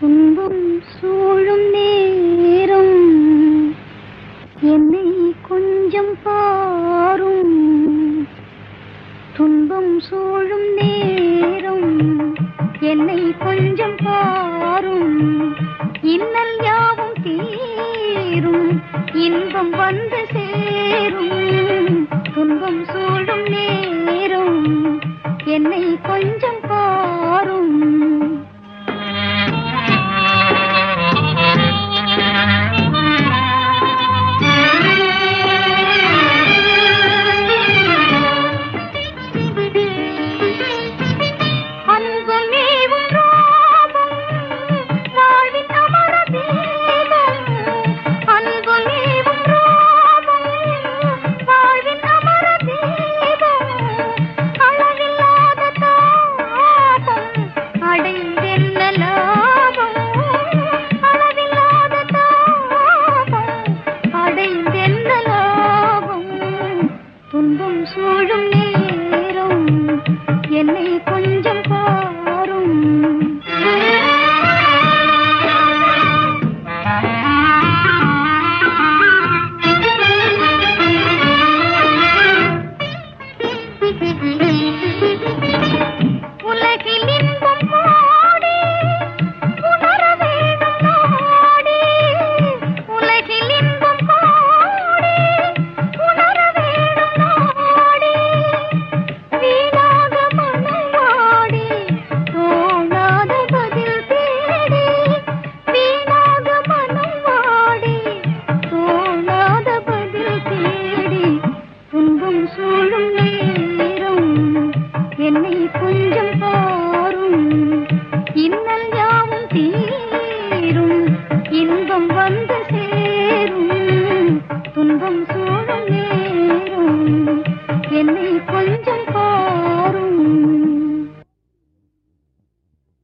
துன்பம் சூழும் நேரம் என்னை கொஞ்சம் பாரும் துன்பம் சூழும் நேரம் என்னை கொஞ்சம் பாரும் இன்னல் யாவும் தீரும் இன்பம் வந்து சேரும் துன்பம் சூழும் நேரம் என்னை கொஞ்சம் பாரும் அன்பமேவும் ராமம் வாழ்வின் அமர தீபம் அன்பமேவும் ராமம் வாழ்வின் அமர தீபம் அளவில்லாத தாபம் அடைந்தென்ன லாபம் அளவில்லாத தாபம் அடைந்தென்ன லாபம் துன்பம் சூழும் நேரம் என்னை கொஞ்சம் பாரும் உலகில் இன்பம் பாடி உணர வேண்டும் நாடி உலகில் இன்பம் பாடி உணர வேண்டும் நாடி வீணாக மனம் வாடி தோணாத பதில் தேடி வீணாக மனம் வாடி தோணாத பதில் தேடி துன்பம் சூழும் நேரம் என்னை கொஞ்சம் பாரும் இன்னல் யாவும் தீரும் இன்பம் வந்து சேரும் துன்பம் சூழும் நேரம் என்னை கொஞ்சம்